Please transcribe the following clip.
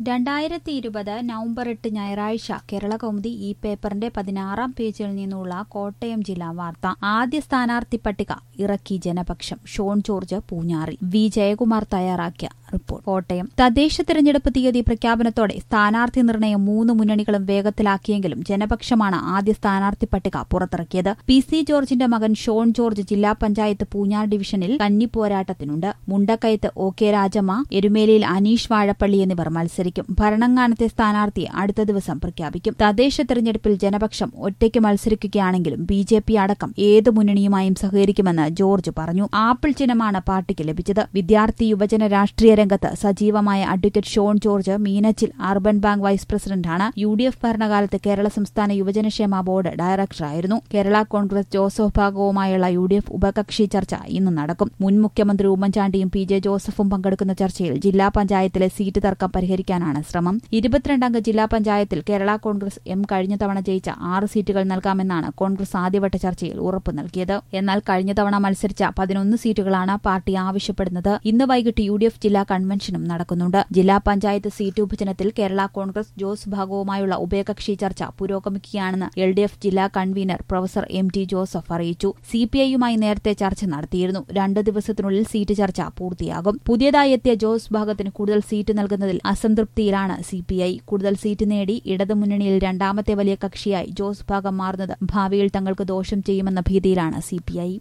രണ്ടായിരത്തി ഇരുപത് നവംബർ എട്ട് ഞായറാഴ്ച കേരള കൗമുദി ഈ പേപ്പറിന്റെ പതിനാറാം പേജിൽ നിന്നുള്ള കോട്ടയം ജില്ലാ വാർത്ത ആദ്യ സ്ഥാനാർത്ഥി പട്ടിക ഇറക്കി ജനപക്ഷം ഷോൺ ജോർജ് പൂഞ്ഞാറിൽ വി ജയകുമാർ തയ്യാറാക്കിയ റിപ്പോർട്ട് കോട്ടയം തദ്ദേശ തെരഞ്ഞെടുപ്പ് തീയതി പ്രഖ്യാപനത്തോടെ സ്ഥാനാർത്ഥി നിർണയം മൂന്ന് മുന്നണികളും വേഗത്തിലാക്കിയെങ്കിലും ജനപക്ഷമാണ് ആദ്യ സ്ഥാനാർത്ഥി പട്ടിക പുറത്തിറക്കിയത് പി സി ജോർജിന്റെ മകൻ ഷോൺ ജോർജ് ജില്ലാ പഞ്ചായത്ത് പൂഞ്ഞാർ ഡിവിഷനിൽ കന്നി പോരാട്ടത്തിനുണ്ട് മുണ്ടക്കയത്ത് ഒ കെ രാജമ്മ എരുമേലിയിൽ അനീഷ് വാഴപ്പള്ളി എന്നിവർ മത്സരിക്കും ഭരണങ്ങാനത്തെ സ്ഥാനാർത്ഥിയെ അടുത്ത ദിവസം പ്രഖ്യാപിക്കും തദ്ദേശ തെരഞ്ഞെടുപ്പിൽ ജനപക്ഷം ഒറ്റയ്ക്ക് മത്സരിക്കുകയാണെങ്കിലും ബി ജെ പി അടക്കം ഏത് മുന്നണിയുമായും സഹകരിക്കുമെന്ന് ജോർജ് പറഞ്ഞു ആപ്പിൾ ചിഹ്നമാണ് പാർട്ടിക്ക് ലഭിച്ചത് വിദ്യാർത്ഥി യുവജന രാഷ്ട്രീയ രംഗത്ത് സജീവമായ advocate Shone George Meenachil urban bank vice പ്രസിഡന്റാണ് യു ഡി എഫ് ഭരണകാലത്ത് കേരള സംസ്ഥാന യുവജനക്ഷേമ ബോർഡ് ഡയറക്ടറായിരുന്നു കേരള കോൺഗ്രസ് ജോസഫ് ഭാഗവുമായുള്ള യു ഡി എഫ് ഉപകക്ഷി ചർച്ച ഇന്ന് നടക്കും മുൻ മുഖ്യമന്ത്രി ഉമ്മൻചാണ്ടിയും പി ജെ ജോസഫും പങ്കെടുക്കുന്ന ചർച്ചയിൽ ജില്ലാ പഞ്ചായത്തിലെ സീറ്റ് തർക്കം പരിഹരിക്കാനാണ് ശ്രമം ഇരുപത്തിരണ്ടംഗ ജില്ലാ പഞ്ചായത്തിൽ കേരള കോൺഗ്രസ് എം കഴിഞ്ഞ തവണ ജയിച്ച ആറ് സീറ്റുകൾ നൽകാമെന്നാണ് കോൺഗ്രസ് ആദ്യവട്ട ചർച്ചയിൽ ഉറപ്പ് നൽകിയത് എന്നാൽ കഴിഞ്ഞ തവണ മത്സരിച്ച പതിനൊന്ന് സീറ്റുകളാണ് പാർട്ടി ആവശ്യപ്പെടുന്നത് ഇന്ന് വൈകിട്ട് യു ഡി എഫ് ജില്ലാ കൺവെൻഷനും നടക്കുന്നുണ്ട് ജില്ലാ പഞ്ചായത്ത് സീറ്റ് വിഭജനത്തിൽ കേരള കോൺഗ്രസ് ജോസ് ഭാഗവുമായുള്ള ഉഭയകക്ഷി ചർച്ച പുരോഗമിക്കുകയാണെന്ന് എൽ ഡി എഫ് ജില്ലാ convener professor M T Joseph അറിയിച്ചു സി പി ഐയുമായി നേരത്തെ ചർച്ച നടത്തിയിരുന്നു രണ്ട് ദിവസത്തിനുള്ളിൽ സീറ്റ് ചർച്ച പൂർത്തിയാകും പുതിയതായി എത്തിയ ജോസ് ഭാഗത്തിന് കൂടുതൽ സീറ്റ് നൽകുന്നതിൽ അസംതൃപ്തിയിലാണ് സി പി ഐ കൂടുതൽ സീറ്റ് നേടി ഇടതുമുന്നണിയിൽ രണ്ടാമത്തെ വലിയ കക്ഷിയായി ജോസ് ഭാഗം മാറുന്നത് ഭാവിയിൽ തങ്ങൾക്ക് ദോഷം ചെയ്യുമെന്ന ഭീതിയിലാണ് സി പി ഐ